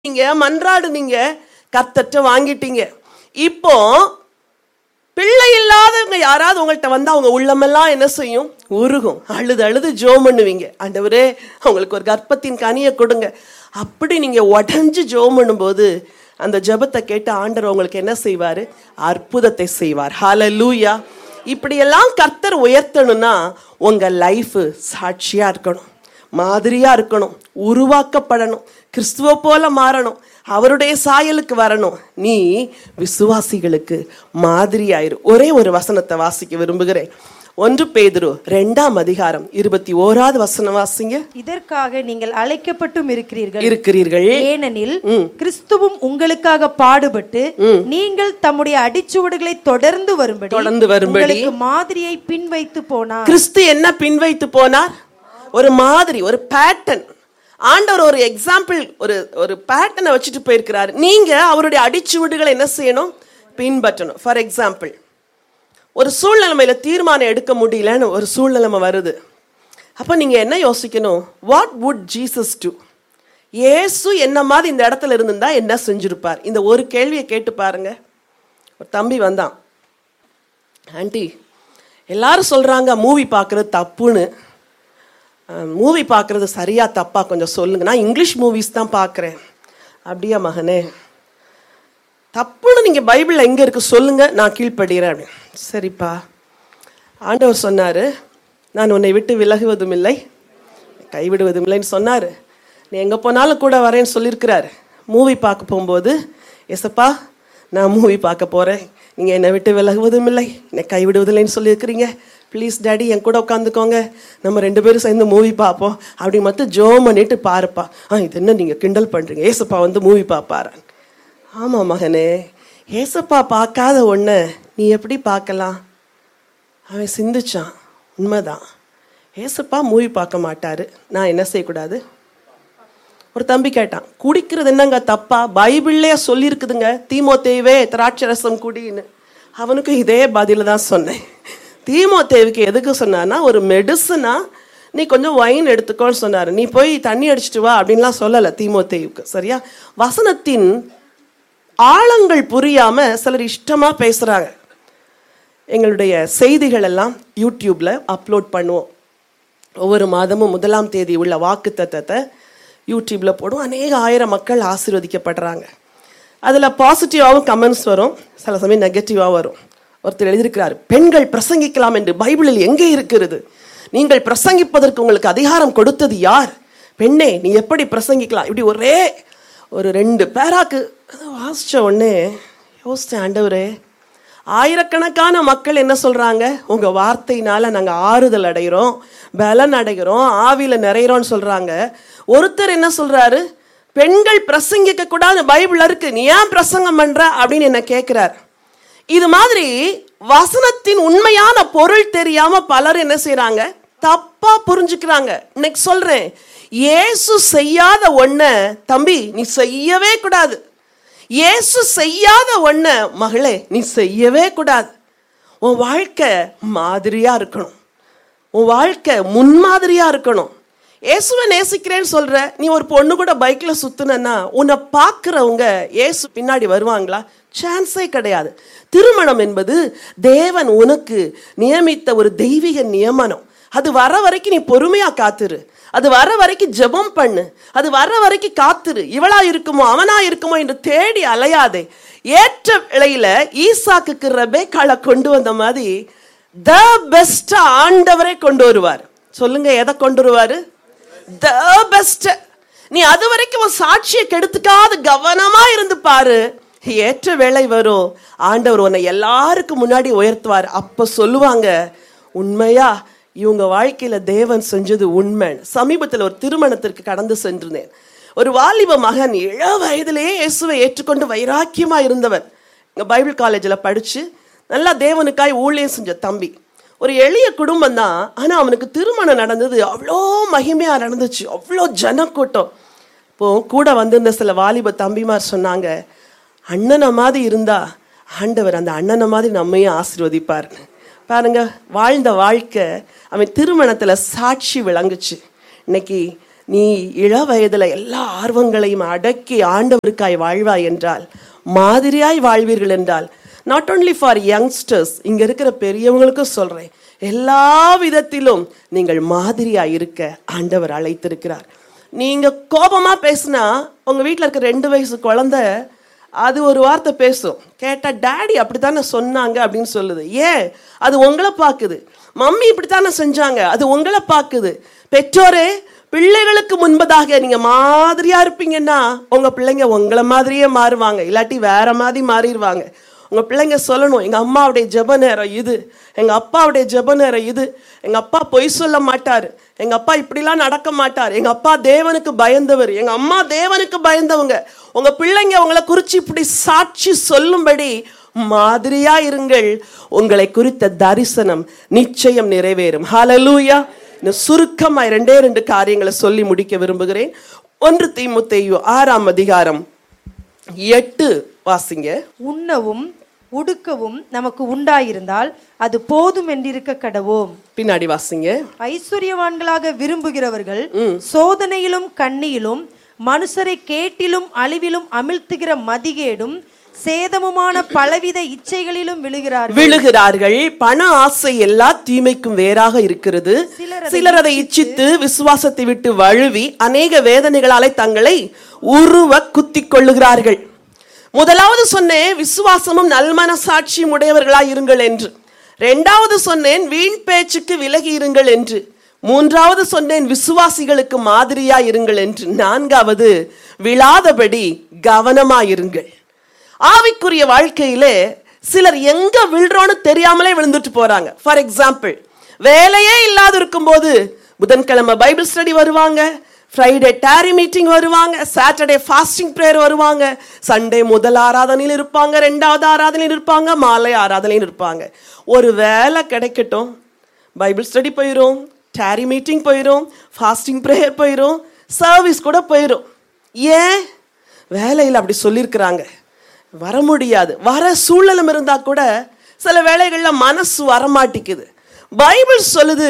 நீங்க மன்றாடுனீங்க கர்த்தர்ட்ட வாங்கிட்டீங்க இப்போ பிள்ளை இல்லாதவங்க யாராவது உங்கள்கிட்ட வந்தா அவங்க உள்ளமெல்லாம் என்ன செய்யும் உருகும் அழுது அழுது ஜோம் பண்ணுவீங்க ஆண்டவரே அவங்களுக்கு ஒரு கர்ப்பத்தின் கனியை கொடுங்க அப்படி நீங்க உடஞ்சு ஜோம் பண்ணும்போது அந்த ஜெபத்தை கேட்டு ஆண்டவர் உங்களுக்கு என்ன செய்வாரு அற்புதத்தை செய்வார் ஹalleluya இப்படியெல்லாம் கர்த்தர் உயர்த்தணும்னா உங்க லைஃப் சாட்சியா இருக்கணும் மாதிரியா இருக்கணும் உருவாக்கப்படணும் கிறிஸ்துவ போல மாறணும் அவருடைய சாயலுக்கு வரணும் நீ விசுவாசிகளுக்கு மாதிரியாயிரு ஒரே ஒரு வசனத்தை வாசிக்க விரும்புகிறேன் ஒன்று பேதுரு ரெண்டாம் அதிகாரம் இருபத்தி ஓராவது வசனம் வாசிங்க இதற்காக நீங்கள் அழைக்கப்பட்டும் இருக்கிறீர்கள் இருக்கிறீர்கள் ஏனெனில் கிறிஸ்துவும் உங்களுக்காக பாடுபட்டு நீங்கள் தம்முடைய அடிச்சுவடுகளை தொடர்ந்து வரும்படி தொடர்ந்து வரும்படி உங்களுக்கு மாதிரியை பின் வைத்து போனார் கிறிஸ்து என்ன பின்வைத்து போனார் ஒரு மாதிரி ஒரு பேட்டர்ன் ஆண்டவர் ஒரு எக்ஸாம்பிள் ஒரு ஒரு பேட்டர்னை வச்சுட்டு போயிருக்கிறாரு நீங்க அவருடைய அடிச்சுவடுகளை என்ன செய்யணும் பின்பற்றணும் ஃபார் எக்ஸாம்பிள் ஒரு சூழ்நிலைமையில தீர்மானம் எடுக்க முடியலன்னு ஒரு சூழ்நிலைமை வருது அப்போ நீங்க என்ன யோசிக்கணும் வாட் வுட் ஜீசஸ் டு இயேசு என்ன மாதிரி இந்த இடத்துல இருந்திருந்தா என்ன செஞ்சிருப்பார் இந்த ஒரு கேள்வியை கேட்டு பாருங்க ஒரு தம்பி வந்தான் ஆண்டி எல்லாரும் சொல்கிறாங்க மூவி பார்க்குறது தப்புன்னு மூவி பார்க்குறது சரியா தப்பா கொஞ்சம் சொல்லுங்க நான் இங்கிலீஷ் மூவிஸ் தான் பார்க்குறேன் அப்படியா மகனே தப்புன்னு நீங்கள் பைபிளில் எங்கே இருக்கு சொல்லுங்க நான் கீழ்ப்படுகிறேன் அப்படின்னு சரிப்பா ஆண்டவர் சொன்னார் நான் உன்னை விட்டு விலகுவதும் இல்லை கைவிடுவதும் இல்லைன்னு சொன்னார் நீ எங்கே போனாலும் கூட வரேன்னு சொல்லியிருக்கிறாரு மூவி பார்க்க போகும்போது எசப்பா நான் மூவி பார்க்க போகிறேன் நீங்கள் என்னை விட்டு விலகுவதும் இல்லை என்னை கைவிடுவதில்லைன்னு சொல்லியிருக்கிறீங்க ப்ளீஸ் டேடி என் கூட உட்காந்துக்கோங்க நம்ம ரெண்டு பேரும் சேர்ந்து மூவி பார்ப்போம் அப்படி மட்டும் ஜோ பண்ணிட்டு பாருப்பா ஆ இது என்ன நீங்கள் கிண்டல் பண்ணுறீங்க ஏசப்பா வந்து மூவி பார்ப்பாரான் ஆமாம் மகனே ஏசப்பா பார்க்காத ஒன்றை நீ எப்படி பார்க்கலாம் அவன் சிந்திச்சான் உண்மைதான் ஏசப்பா மூவி பார்க்க மாட்டாரு நான் என்ன செய்யக்கூடாது ஒரு தம்பி கேட்டான் குடிக்கிறது என்னங்க தப்பா பைபிள்லயே சொல்லியிருக்குதுங்க தீமோத்தேவே திராட்சரசம் குடின்னு அவனுக்கும் இதே பதில தான் சொன்னேன் தீமோத்தேவுக்கு எதுக்கு சொன்னான்னா ஒரு மெடிசனா நீ கொஞ்சம் ஒயின் எடுத்துக்கோன்னு சொன்னார் நீ போய் தண்ணி அடிச்சிட்டு வா அப்படின்லாம் சொல்லலை தீமோத்தேவுக்கு சரியா வசனத்தின் ஆழங்கள் புரியாம சிலர் இஷ்டமா பேசுறாங்க எங்களுடைய செய்திகள் எல்லாம் யூடியூப்ல அப்லோட் பண்ணுவோம் ஒவ்வொரு மாதமும் முதலாம் தேதி உள்ள வாக்கு தத்தத்தை யூடியூப்ல போடும் அநேக ஆயிரம் மக்கள் ஆசீர்வதிக்கப்படுறாங்க அதில் பாசிட்டிவாகவும் கமெண்ட்ஸ் வரும் சில சமயம் நெகட்டிவாக வரும் ஒருத்தர் எழுதியிருக்கிறார் பெண்கள் பிரசங்கிக்கலாம் என்று பைபிளில் எங்கே இருக்கிறது நீங்கள் பிரசங்கிப்பதற்கு உங்களுக்கு அதிகாரம் கொடுத்தது யார் பெண்ணே நீ எப்படி பிரசங்கிக்கலாம் இப்படி ஒரே ஒரு ரெண்டு பேராக்கு வாசிச்ச உடனே யோசித்தேன் ஆண்டவரே ஆயிரக்கணக்கான மக்கள் என்ன சொல்றாங்க உங்க வார்த்தையினால நாங்க ஆறுதல் அடைகிறோம் பலன் அடைகிறோம் ஆவியில நிறைகிறோம்னு சொல்றாங்க ஒருத்தர் என்ன சொல்றாரு பெண்கள் பிரசங்கிக்க கூடாது பைபிள் இருக்கு நீ ஏன் பிரசங்கம் பண்ற அப்படின்னு என்ன கேட்கிறார் இது மாதிரி வசனத்தின் உண்மையான பொருள் தெரியாம பலர் என்ன செய்றாங்க தப்பா புரிஞ்சுக்கிறாங்க இன்னைக்கு சொல்றேன் இயேசு செய்யாத ஒண்ண தம்பி நீ செய்யவே கூடாது இயேசு செய்யாத ஒண்ண மகளே நீ செய்யவே கூடாது உன் வாழ்க்கை மாதிரியா இருக்கணும் உன் வாழ்க்கை முன்மாதிரியா இருக்கணும் இயேசுவை நேசிக்கிறேன்னு சொல்ற நீ ஒரு பொண்ணு கூட பைக்ல சுத்துனா உன்னை பார்க்குறவங்க இயேசு பின்னாடி வருவாங்களா சான்ஸே கிடையாது திருமணம் என்பது தேவன் உனக்கு நியமித்த ஒரு தெய்வீக நியமனம் அது வர வரைக்கும் நீ பொறுமையா காத்துரு அது வர வரைக்கும் ஜெபம் பண்ணு அது வர வரைக்கும் காத்துரு இவளா இருக்குமோ அவனா இருக்குமோ என்று தேடி அலையாதே ஏற்ற விலையில ஈசாக்குக்கு ரெபேக்காளை கொண்டு வந்த மாதிரி த பெஸ்ட் ஆண்டவரே கொண்டு வருவார் சொல்லுங்க எதை கொண்டு வருவாரு த பெஸ்ட் நீ அது வரைக்கும் உன் சாட்சியை கெடுத்துக்காது கவனமா இருந்து பாரு ஏற்ற வேலை வரும் ஆண்டவர் உன்னை எல்லாருக்கும் முன்னாடி உயர்த்துவார் அப்ப சொல்லுவாங்க உண்மையா இவங்க வாழ்க்கையில தேவன் செஞ்சது உண்மை சமீபத்தில் ஒரு திருமணத்திற்கு கடந்து சென்றிருந்தேன் ஒரு வாலிப மகன் இள வயதிலேயே இயேசுவை ஏற்றுக்கொண்டு வைராக்கியமா இருந்தவன் இங்க பைபிள் காலேஜில் படிச்சு நல்லா தேவனுக்காய் ஊழியம் செஞ்ச தம்பி ஒரு எளிய குடும்பம் தான் ஆனா அவனுக்கு திருமணம் நடந்தது அவ்வளோ மகிமையா நடந்துச்சு அவ்வளோ ஜனக்கூட்டம் இப்போ கூட வந்திருந்த சில வாலிப தம்பிமார் சொன்னாங்க அண்ணனை மாதிரி இருந்தா ஆண்டவர் அந்த அண்ணனை மாதிரி நம்மையும் ஆசீர்வதிப்பார்னு பாருங்க வாழ்ந்த வாழ்க்கை அவன் திருமணத்துல சாட்சி விளங்குச்சு இன்னைக்கு நீ இள வயதுல எல்லா ஆர்வங்களையும் அடக்கி ஆண்டவருக்காய் வாழ்வாய் என்றால் மாதிரியாய் வாழ்வீர்கள் என்றால் நாட் only ஃபார் யங்ஸ்டர்ஸ் இங்க இருக்கிற பெரியவங்களுக்கும் சொல்றேன் எல்லா விதத்திலும் நீங்கள் மாதிரியாய் இருக்க ஆண்டவர் அழைத்திருக்கிறார் நீங்க கோபமா பேசினா உங்க வீட்டில் இருக்க ரெண்டு வயசு குழந்தை அது ஒரு வார்த்தை பேசும் கேட்டா டாடி அப்படித்தானே சொன்னாங்க அப்படின்னு சொல்லுது ஏன் அது உங்களை பார்க்குது மம்மி இப்படித்தானே செஞ்சாங்க அது உங்களை பார்க்குது பெற்றோரே பிள்ளைகளுக்கு முன்பதாக நீங்க மாதிரியா இருப்பீங்கன்னா உங்க பிள்ளைங்க உங்களை மாதிரியே மாறுவாங்க இல்லாட்டி வேற மாதிரி மாறிடுவாங்க உங்க பிள்ளைங்க சொல்லணும் எங்க அம்மாவுடைய ஜெப நேரம் இது எங்க அப்பாவுடைய ஜெப நேரம் இது எங்க அப்பா பொய் சொல்ல மாட்டாரு எங்க அப்பா இப்படிலாம் நடக்க மாட்டார் எங்க அப்பா தேவனுக்கு பயந்தவர் எங்க அம்மா தேவனுக்கு பயந்தவங்க உங்க பிள்ளைங்க உங்களை குறிச்சு இப்படி சாட்சி சொல்லும்படி மாதிரியா இருங்கள் உங்களை குறித்த தரிசனம் நிச்சயம் நிறைவேறும் ஹalleluya இந்த சுருக்கமாய் ரெண்டே ரெண்டு காரியங்களை சொல்லி முடிக்க விரும்புகிறேன் ஒன்று தீமுத்தேயு ஆறாம் அதிகாரம் எட்டு வாசிங்க உண்ணவும் உடுக்கவும் நமக்கு உண்டாயிருந்தால் அது போதும் என்றிருக்க கடவோம் பின்னாடி வாசிங்க ஐஸ்வர்யவான்களாக விரும்புகிறவர்கள் சோதனையிலும் கண்ணியிலும் மனுஷரை கேட்டிலும் அழிவிலும் அமிழ்த்துகிற மதிகேடும் சேதமுமான பலவித இச்சைகளிலும் விழுகிறார்கள் விழுகிறார்கள் பண ஆசை எல்லா தீமைக்கும் வேறாக இருக்கிறது சிலர் அதை இச்சித்து விசுவாசத்தை விட்டு வழுவி அநேக வேதனைகளாலே தங்களை உருவ குத்திக் கொள்ளுகிறார்கள் முதலாவது சொன்னேன் விசுவாசமும் நல்மனசாட்சியும் உடையவர்களாய் இருங்கள் என்று ரெண்டாவது சொன்னேன் வீண் பேச்சுக்கு விலகி இருங்கள் என்று மூன்றாவது சொன்னேன் விசுவாசிகளுக்கு மாதிரியாய் இருங்கள் என்று நான்காவது விழாதபடி கவனமாயிருங்கள் ஆவிக்குரிய வாழ்க்கையிலே சிலர் எங்க விழுறோன்னு தெரியாமலே விழுந்துட்டு போறாங்க ஃபார் எக்ஸாம்பிள் வேலையே இல்லாத இருக்கும்போது புதன்கிழமை பைபிள் ஸ்டடி வருவாங்க ஃப்ரைடே டேரி மீட்டிங் வருவாங்க சாட்டர்டே ஃபாஸ்டிங் ப்ரேயர் வருவாங்க சண்டே முதல் ஆராதனையில் இருப்பாங்க ரெண்டாவது ஆராதனையில் இருப்பாங்க மாலை ஆராதனையில் இருப்பாங்க ஒரு வேலை கிடைக்கட்டும் பைபிள் ஸ்டடி போயிடும் டேரி மீட்டிங் போயிடும் ஃபாஸ்டிங் ப்ரேயர் போயிடும் சர்வீஸ் கூட போயிடும் ஏன் வேலையில் அப்படி சொல்லியிருக்கிறாங்க வர முடியாது வர சூழலும் இருந்தா கூட சில வேளைகள்ல மனசு வரமாட்டிக்குது பைபிள் சொல்லுது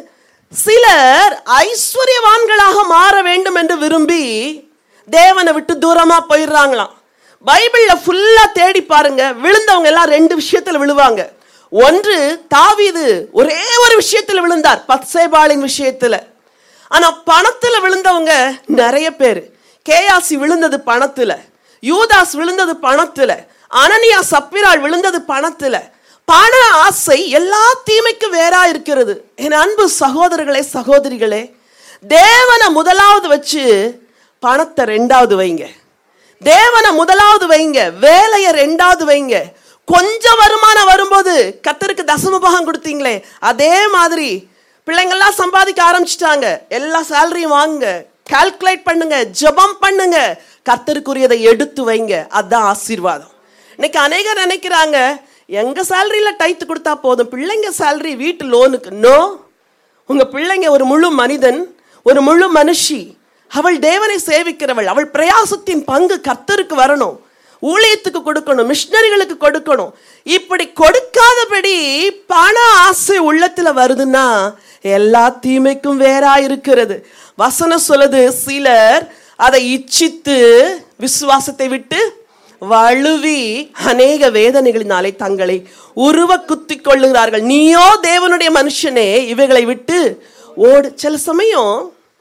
சிலர் ஐஸ்வர்யவான்களாக மாற வேண்டும் என்று விரும்பி தேவனை விட்டு தூரமா போயிடுறாங்களாம் பைபிள்ல ஃபுல்லா தேடி பாருங்க விழுந்தவங்க எல்லாம் ரெண்டு விஷயத்துல விழுவாங்க ஒன்று தாவீது ஒரே ஒரு விஷயத்துல விழுந்தார் பத்சேபாளின் விஷயத்துல ஆனா பணத்துல விழுந்தவங்க நிறைய பேர் கேயாசி விழுந்தது பணத்துல யூதாஸ் விழுந்தது பணத்துல அனனியா சப்பிராள் விழுந்தது பணத்துல பண ஆசை எல்லா தீமைக்கும் வேறா இருக்கிறது என் அன்பு சகோதரர்களே சகோதரிகளே தேவனை முதலாவது வச்சு பணத்தை ரெண்டாவது வைங்க தேவனை முதலாவது வைங்க வேலையை ரெண்டாவது வைங்க கொஞ்சம் வருமானம் வரும்போது கத்தருக்கு தசம பாகம் கொடுத்தீங்களே அதே மாதிரி பிள்ளைங்கள்லாம் சம்பாதிக்க ஆரம்பிச்சிட்டாங்க எல்லா சேலரியும் வாங்குங்க கால்குலேட் பண்ணுங்க ஜெபம் பண்ணுங்க கத்தருக்குரியதை எடுத்து வைங்க அதான் ஆசீர்வாதம் இன்னைக்கு அநேகர் நினைக்கிறாங்க எங்க சேலரியில டைத்து கொடுத்தா போதும் பிள்ளைங்க சேலரி வீட்டு லோனுக்கு நோ உங்க பிள்ளைங்க ஒரு முழு மனிதன் ஒரு முழு மனுஷி அவள் தேவனை சேவிக்கிறவள் அவள் பிரயாசத்தின் பங்கு கர்த்தருக்கு வரணும் ஊழியத்துக்கு கொடுக்கணும் மிஷினரிகளுக்கு கொடுக்கணும் இப்படி கொடுக்காதபடி பண ஆசை உள்ளத்துல வருதுன்னா எல்லா தீமைக்கும் வேறா இருக்கிறது வசனம் சொல்லுது சிலர் அதை இச்சித்து விசுவாசத்தை விட்டு வழுவி அநேக வேதனைகளினாலே தங்களை உருவ குத்திக் கொள்ளுகிறார்கள் நீயோ தேவனுடைய மனுஷனே இவைகளை விட்டு ஓடு சில சமயம்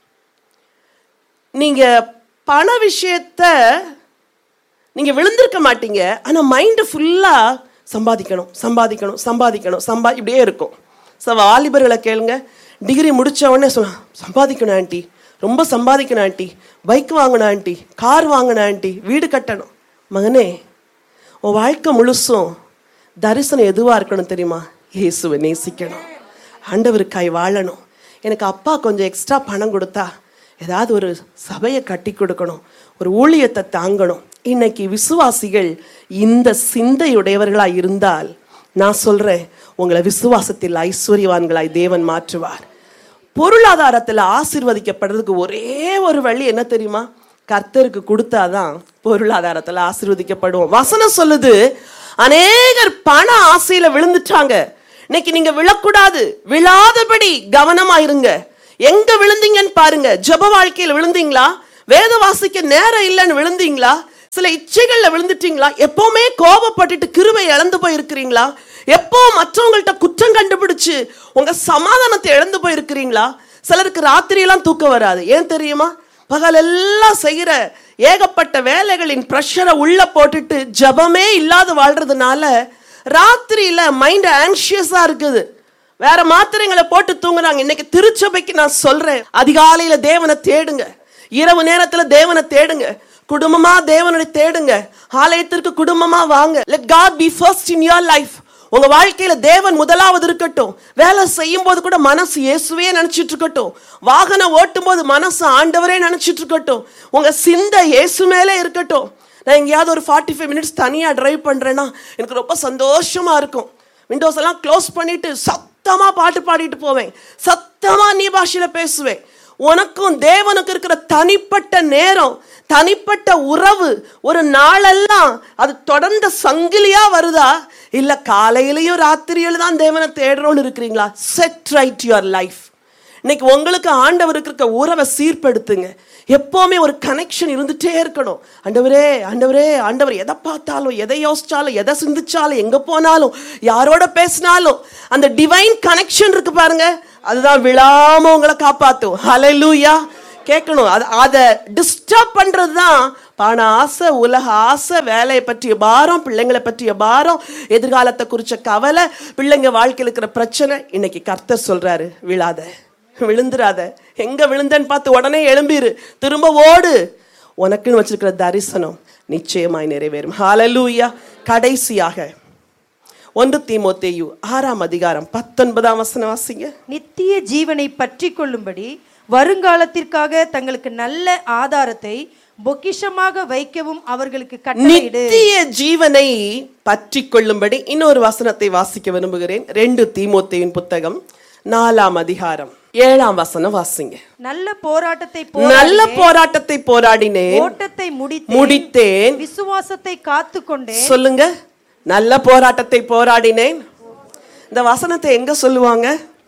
நீங்க பண விஷயத்த நீங்க விழுந்திருக்க மாட்டீங்க ஆனா மைண்ட் ஃபுல்லா சம்பாதிக்கணும் சம்பாதிக்கணும் சம்பாதிக்கணும் சம்பா இப்படியே இருக்கும் ஸோ வாலிபர்களை கேளுங்க டிகிரி முடிச்ச உடனே சொல்ல சம்பாதிக்கணும் ஆண்டி ரொம்ப சம்பாதிக்கணும் ஆண்டி பைக் வாங்கணும் ஆண்டி கார் வாங்கணும் ஆண்டி வீடு கட்டணும் மகனே உன் வாழ்க்கை முழுசும் தரிசனம் எதுவா இருக்கணும் தெரியுமா இயேசுவை நேசிக்கணும் ஆண்டவருக்காய் வாழணும் எனக்கு அப்பா கொஞ்சம் எக்ஸ்ட்ரா பணம் கொடுத்தா ஏதாவது ஒரு சபையை கட்டி கொடுக்கணும் ஒரு ஊழியத்தை தாங்கணும் இன்னைக்கு விசுவாசிகள் இந்த சிந்தையுடையவர்களாய் இருந்தால் நான் சொல்றேன் உங்களை விசுவாசத்தில் ஐஸ்வர்யவான்களாய் தேவன் மாற்றுவார் பொருளாதாரத்தில் ஆசீர்வதிக்கப்படுறதுக்கு ஒரே ஒரு வழி என்ன தெரியுமா கர்த்தருக்கு கொடுத்தாதான் பொருளாதாரத்தில் ஆசீர்வதிக்கப்படுவோம் வசனம் சொல்லுது அநேகர் பண ஆசையில விழுந்துட்டாங்க இன்னைக்கு நீங்க விழக்கூடாது விழாதபடி கவனமா இருங்க எங்க விழுந்தீங்கன்னு பாருங்க ஜெப வாழ்க்கையில விழுந்தீங்களா வேத வாசிக்க நேரம் இல்லைன்னு விழுந்தீங்களா சில இச்சைகள்ல விழுந்துட்டீங்களா எப்பவுமே கோபப்பட்டுட்டு கிருபை இழந்து போயிருக்கிறீங்களா எப்போ மற்றவங்கள்ட்ட குற்றம் கண்டுபிடிச்சு உங்க சமாதானத்தை இழந்து போயிருக்கிறீங்களா சிலருக்கு ராத்திரியெல்லாம் தூக்கம் வராது ஏன் தெரியுமா பகல் எல்லாம் செய்யற ஏகப்பட்ட வேலைகளின் ப்ரெஷரை உள்ள போட்டுட்டு ஜபமே இல்லாத வாழ்றதுனால ராத்திரியில மைண்ட் ஆங்ஷியஸா இருக்குது வேற மாத்திரைங்களை போட்டு தூங்குறாங்க இன்னைக்கு திருச்சபைக்கு நான் சொல்றேன் அதிகாலையில தேவனை தேடுங்க இரவு நேரத்துல தேவனை தேடுங்க குடும்பமா தேவனை தேடுங்க ஆலயத்திற்கு குடும்பமா வாங்க let God be first in your life உங்க வாழ்க்கையில தேவன் முதலாவது இருக்கட்டும் வேலை செய்யும் போது கூட மனசு இயேசுவே நினைச்சிட்டு இருக்கட்டும் வாகனம் ஓட்டும் போது மனசு ஆண்டவரே நினைச்சிட்டு இருக்கட்டும் உங்க சிந்தை இயேசு மேலே இருக்கட்டும் நான் எங்கேயாவது ஒரு ஃபார்ட்டி ஃபைவ் மினிட்ஸ் தனியாக டிரைவ் பண்ணுறேன்னா எனக்கு ரொம்ப சந்தோஷமா இருக்கும் விண்டோஸ் எல்லாம் க்ளோஸ் பண்ணிட்டு சத்தமாக பாட்டு பாடிட்டு போவேன் சத்தமாக நீ பாஷையில் பேசுவேன் உனக்கும் தேவனுக்கு இருக்கிற தனிப்பட்ட நேரம் தனிப்பட்ட உறவு ஒரு நாளெல்லாம் அது தொடர்ந்த சங்கிலியா வருதா இல்ல காலையிலயும் ராத்திரியில தான் தேவனை தேடுறோம்னு இருக்கிறீங்களா செட் ரைட் யுவர் லைஃப் இன்னைக்கு உங்களுக்கு ஆண்டவருக்கு இருக்க உறவை சீர்படுத்துங்க எப்பவுமே ஒரு கனெக்ஷன் இருந்துட்டே இருக்கணும் ஆண்டவரே ஆண்டவரே ஆண்டவர் எதை பார்த்தாலும் எதை யோசிச்சாலும் எதை சிந்திச்சாலும் எங்க போனாலும் யாரோட பேசினாலும் அந்த டிவைன் கனெக்ஷன் இருக்கு பாருங்க அதுதான் விழாம உங்களை காப்பாத்தும் ஹalleluya கேட்கணும் அது அதை டிஸ்டர்ப் பண்றது தான் பண ஆசை உலக ஆசை வேலையை பற்றிய பாரம் பிள்ளைங்களை பற்றிய பாரம் எதிர்காலத்தை குறிச்ச கவலை பிள்ளைங்க வாழ்க்கையில் இருக்கிற பிரச்சனை இன்னைக்கு கர்த்தர் சொல்றாரு விழாத விழுந்துராத எங்க விழுந்தேன்னு பார்த்து உடனே எழும்பிரு திரும்ப ஓடு உனக்குன்னு வச்சிருக்கிற தரிசனம் நிச்சயமாய் நிறைவேறும் ஹalleluya கடைசியாக ஒன்று தீமோத்தேயு ஆறாம் அதிகாரம் பத்தொன்பதாம் வசனம் வாசிங்க நித்திய ஜீவனை பற்றி கொள்ளும்படி வருங்காலத்திற்காக தங்களுக்கு நல்ல ஆதாரத்தை பொக்கிஷமாக வைக்கவும் அவர்களுக்கு கட்டளையிடு நித்திய ஜீவனை பற்றி கொள்ளும்படி இன்னொரு வசனத்தை வாசிக்க விரும்புகிறேன் ரெண்டு தீமோத்தேயின் புத்தகம் நாலாம் அதிகாரம் ஏழாம் வசனம் வாசிங்க நல்ல போராட்டத்தை நல்ல போராட்டத்தை போராடினேன் ஓட்டத்தை முடித்து முடித்தேன் விசுவாசத்தை காத்துக்கொண்டே சொல்லுங்க நல்ல போராட்டத்தை போராடினேன் இந்த வசனத்தை எங்க சொல்லுவாங்க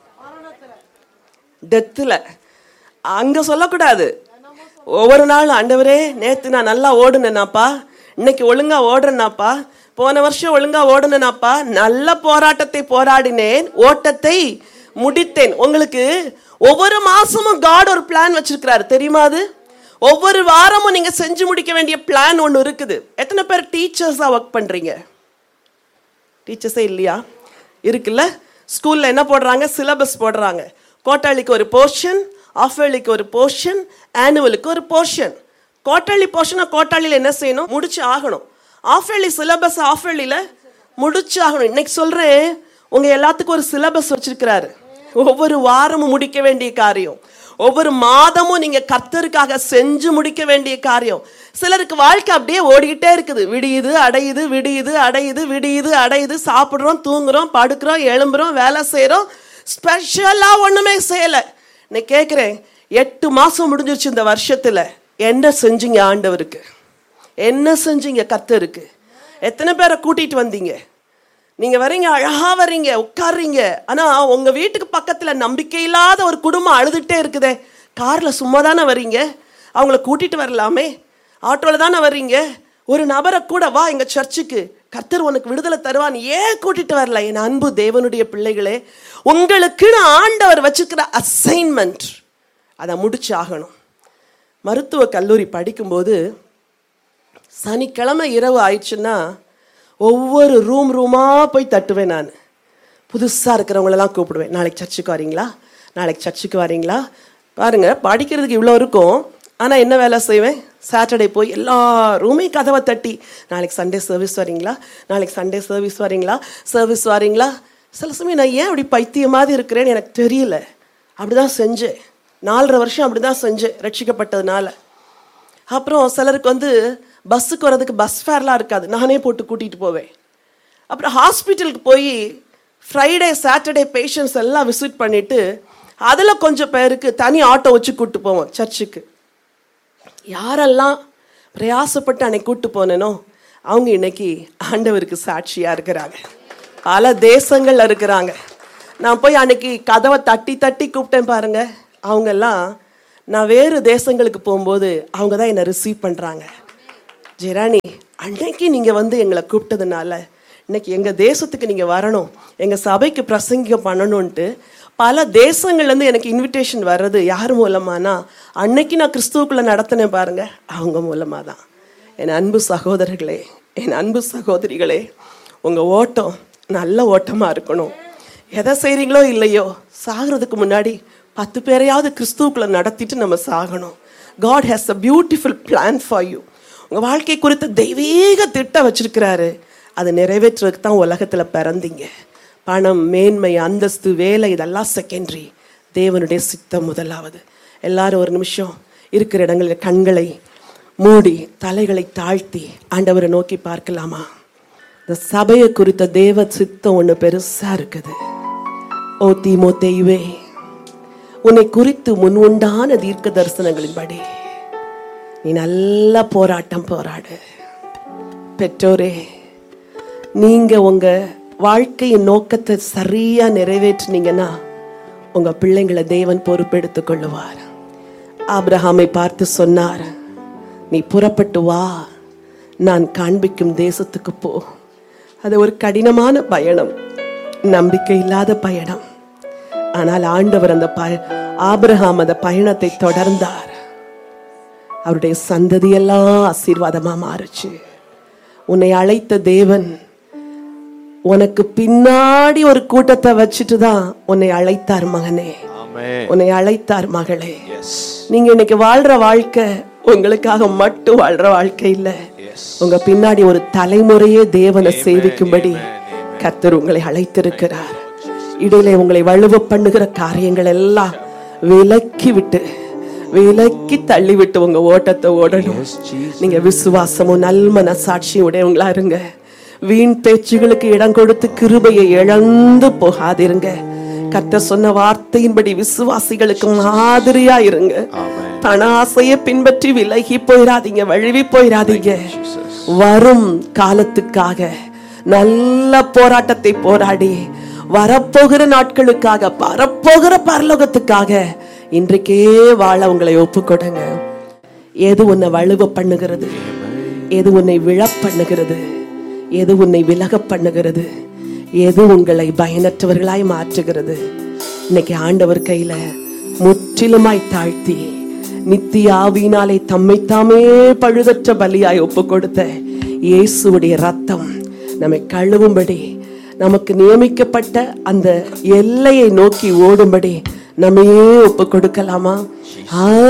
டெத்துல அங்க சொல்லக்கூடாது ஒவ்வொரு நாளும் ஆண்டவரே நேத்து நான் நல்லா ஓடுனேனாப்பா இன்னைக்கு ஒழுங்கா ஓடுறேனாப்பா போன வருஷம் ஒழுங்கா ஓடுனேனாப்பா நல்ல போராட்டத்தை போராடினேன் ஓட்டத்தை முடித்தேன் உங்களுக்கு ஒவ்வொரு மாசமும் காட் ஒரு பிளான் வச்சிருக்கிறாரு தெரியுமா அது ஒவ்வொரு வாரமும் நீங்க செஞ்சு முடிக்க வேண்டிய பிளான் ஒன்று இருக்குது எத்தனை பேர் டீச்சர்ஸா ஒர்க் பண்றீங்க டீச்சர்ஸே இல்லையா இருக்குல்ல ஸ்கூல்ல என்ன போடுறாங்க சிலபஸ் போடுறாங்க கோட்டாளிக்கு ஒரு போர்ஷன் ஆஃபேலிக்கு ஒரு போர்ஷன் ஆனுவலுக்கு ஒரு போர்ஷன் கோட்டாளி போர்ஷனை கோட்டாளியில் என்ன செய்யணும் முடிச்சு ஆகணும் ஆஃபேலி சிலபஸ் ஆஃபேலியில் முடிச்சு ஆகணும் இன்னைக்கு சொல்றேன் உங்க எல்லாத்துக்கும் ஒரு சிலபஸ் வச்சிருக்கிறாரு ஒவ்வொரு வாரமும் முடிக்க வேண்டிய காரியம் ஒவ்வொரு மாதமும் நீங்க கர்த்தருக்காக செஞ்சு முடிக்க வேண்டிய காரியம் சிலருக்கு வாழ்க்கை அப்படியே ஓடிக்கிட்டே இருக்குது விடியுது அடையுது விடியுது அடையுது விடியுது அடையுது சாப்பிடுறோம் தூங்குறோம் படுக்கிறோம் எழும்புறோம் வேலை செய்றோம் ஸ்பெஷலா ஒண்ணுமே செய்யல நான் கேட்குறேன் எட்டு மாசம் முடிஞ்சிருச்சு இந்த வருஷத்துல என்ன செஞ்சீங்க ஆண்டவருக்கு என்ன செஞ்சீங்க கர்த்தருக்கு எத்தனை பேரை கூட்டிட்டு வந்தீங்க நீங்க வரீங்க அழகா வர்றீங்க உட்கார்றீங்க ஆனா உங்க வீட்டுக்கு பக்கத்துல நம்பிக்கை இல்லாத ஒரு குடும்பம் அழுதுட்டே இருக்குதே கார்ல சும்மா தானே வர்றீங்க அவங்கள கூட்டிட்டு வரலாமே ஆட்டோல தானே வர்றீங்க ஒரு நபரை கூட வா எங்க சர்ச்சுக்கு கர்த்தர் உனக்கு விடுதலை தருவான் ஏன் கூட்டிட்டு வரல என் அன்பு தேவனுடைய பிள்ளைகளே உங்களுக்குன்னு ஆண்டவர் வச்சிருக்கிற அசைன்மெண்ட் அதை முடிச்சு ஆகணும் மருத்துவ கல்லூரி படிக்கும்போது சனிக்கிழமை இரவு ஆயிடுச்சுன்னா ஒவ்வொரு ரூம் ரூமாக போய் தட்டுவேன் நான் புதுசாக இருக்கிறவங்களெல்லாம் கூப்பிடுவேன் நாளைக்கு சர்ச்சுக்கு வரீங்களா நாளைக்கு சர்ச்சுக்கு வரீங்களா பாருங்க படிக்கிறதுக்கு இவ்வளோ இருக்கும் ஆனால் என்ன வேலை செய்வேன் சாட்டர்டே போய் எல்லா ரூமையும் கதவை தட்டி நாளைக்கு சண்டே சர்வீஸ் வரீங்களா நாளைக்கு சண்டே சர்வீஸ் வரீங்களா சர்வீஸ் வரீங்களா சில சமயம் நான் ஏன் அப்படி பைத்தியம் மாதிரி இருக்கிறேன்னு எனக்கு தெரியல அப்படிதான் செஞ்சேன் நாலரை வருஷம் அப்படிதான் செஞ்சேன் ரட்சிக்கப்பட்டதுனால அப்புறம் சிலருக்கு வந்து பஸ்ஸுக்கு வர்றதுக்கு பஸ் ஃபேர்லாம் இருக்காது நானே போட்டு கூட்டிகிட்டு போவேன் அப்புறம் ஹாஸ்பிட்டலுக்கு போய் ஃப்ரைடே சாட்டர்டே பேஷண்ட்ஸ் எல்லாம் விசிட் பண்ணிவிட்டு அதில் கொஞ்சம் பேருக்கு தனி ஆட்டோ வச்சு கூப்பிட்டு போவோம் சர்ச்சுக்கு யாரெல்லாம் பிரயாசப்பட்டு அன்னைக்கு கூப்பிட்டு போனேனோ அவங்க இன்னைக்கு ஆண்டவருக்கு சாட்சியாக இருக்கிறாங்க பல தேசங்கள்ல இருக்கிறாங்க நான் போய் அன்னைக்கு கதவை தட்டி தட்டி கூப்பிட்டேன் பாருங்க அவங்கெல்லாம் நான் வேறு தேசங்களுக்கு போகும்போது அவங்க தான் என்னை ரிசீவ் பண்ணுறாங்க ஜெரானி அன்னைக்கு நீங்கள் வந்து எங்களை கூப்பிட்டதுனால இன்னைக்கு எங்கள் தேசத்துக்கு நீங்கள் வரணும் எங்கள் சபைக்கு பிரசங்கம் பண்ணணுன்ட்டு பல தேசங்கள்லேருந்து எனக்கு இன்விடேஷன் வர்றது யார் மூலமானா அன்னைக்கு நான் கிறிஸ்துவுக்குள்ளே நடத்தினேன் பாருங்க அவங்க மூலமாக தான் என் அன்பு சகோதரர்களே என் அன்பு சகோதரிகளே உங்கள் ஓட்டம் நல்ல ஓட்டமாக இருக்கணும் எதை செய்கிறீங்களோ இல்லையோ சாகிறதுக்கு முன்னாடி பத்து பேரையாவது கிறிஸ்துவுக்குள்ளே நடத்திட்டு நம்ம சாகணும் God has a beautiful plan for you உங்கள் வாழ்க்கை குறித்த தெய்வீக திட்டம் வச்சிருக்கிறாரு அதை நிறைவேற்றுறதுக்கு தான் உலகத்தில் பிறந்தீங்க பணம் மேன்மை அந்தஸ்து வேலை இதெல்லாம் செகண்டரி தேவனுடைய சித்தம் முதலாவது எல்லாரும் ஒரு நிமிஷம் இருக்கிற இடங்களில் கண்களை மூடி தலைகளை தாழ்த்தி ஆண்டவரை நோக்கி பார்க்கலாமா இந்த சபையை குறித்த தேவ சித்தம் ஒன்று பெருசா இருக்குது ஓ தீமோ தெய்வே உன்னை குறித்து முன் உண்டான தீர்க்க தரிசனங்களின்படி நீ நல்ல போராட்டம் போராடு பெற்றோரே நீங்க உங்க வாழ்க்கையின் நோக்கத்தை சரியா நிறைவேற்றினீங்கன்னா உங்க பிள்ளைங்களை தேவன் பொறுப்பெடுத்துக் கொள்ளுவார் ஆபிரகாமை பார்த்து சொன்னார் நீ புறப்பட்டு வா நான் காண்பிக்கும் தேசத்துக்கு போ அது ஒரு கடினமான பயணம் நம்பிக்கை இல்லாத பயணம் ஆனால் ஆண்டவர் அந்த பய ஆபிரகாம் அந்த பயணத்தை தொடர்ந்தார் அவருடைய சந்ததியெல்லாம் ஆசீர்வாதமா மாறுச்சு உன்னை அழைத்த தேவன் உனக்கு பின்னாடி ஒரு கூட்டத்தை வச்சுட்டு தான் உன்னை அழைத்தார் மகனே Amen. உன்னை அழைத்தார் மகளே Yes. நீங்க இன்னைக்கு வாழ்ற வாழ்க்கை உங்களுக்காக மட்டும் வாழ்ற வாழ்க்கை இல்ல Yes. உங்க பின்னாடி ஒரு தலைமுறையே தேவனை சேவிக்கும்படி கர்த்தர் உங்களை அழைத்திருக்கிறார் இடையில உங்களை வலுவ பண்ணுகிற காரியங்கள் எல்லாம் விலக்கி விட்டு விலக்கி தள்ளி விட்டு உங்க ஓட்டத்தை ஓடணும் நீங்க விசுவாசமும் நல்மன சாட்சியும் உடையவங்களா இருங்க வீண் பேச்சுகளுக்கு இடம் கொடுத்து கிருபையை இழந்து போகாதிருங்க கத்த சொன்ன வார்த்தையின்படி விசுவாசிகளுக்கு மாதிரியா இருங்க பண ஆசையை பின்பற்றி விலகி போயிடாதீங்க வழுவி போயிடாதீங்க வரும் காலத்துக்காக நல்ல போராட்டத்தை போராடி வரப்போகிற நாட்களுக்காக வரப்போகிற பரலோகத்துக்காக இன்றைக்கே வாழ உங்களை ஒப்புக்கொடுங்க எது உன்னை வலுவ பண்ணுகிறது எது உன்னை விழ பண்ணுகிறது எது உன்னை விலக பண்ணுகிறது எது உங்களை பயனற்றவர்களாய் மாற்றுகிறது இன்னைக்கு ஆண்டவர் கையில முற்றிலுமாய் தாழ்த்தி நித்திய ஆவியினாலே தம்மை தாமே பழுதற்ற பலியாய் ஒப்பு கொடுத்த இயேசுவுடைய ரத்தம் நம்மை கழுவும்படி நமக்கு நியமிக்கப்பட்ட அந்த எல்லையை நோக்கி ஓடும்படி நம்மையே ஒப்பு கொடுக்கலாமா ஆ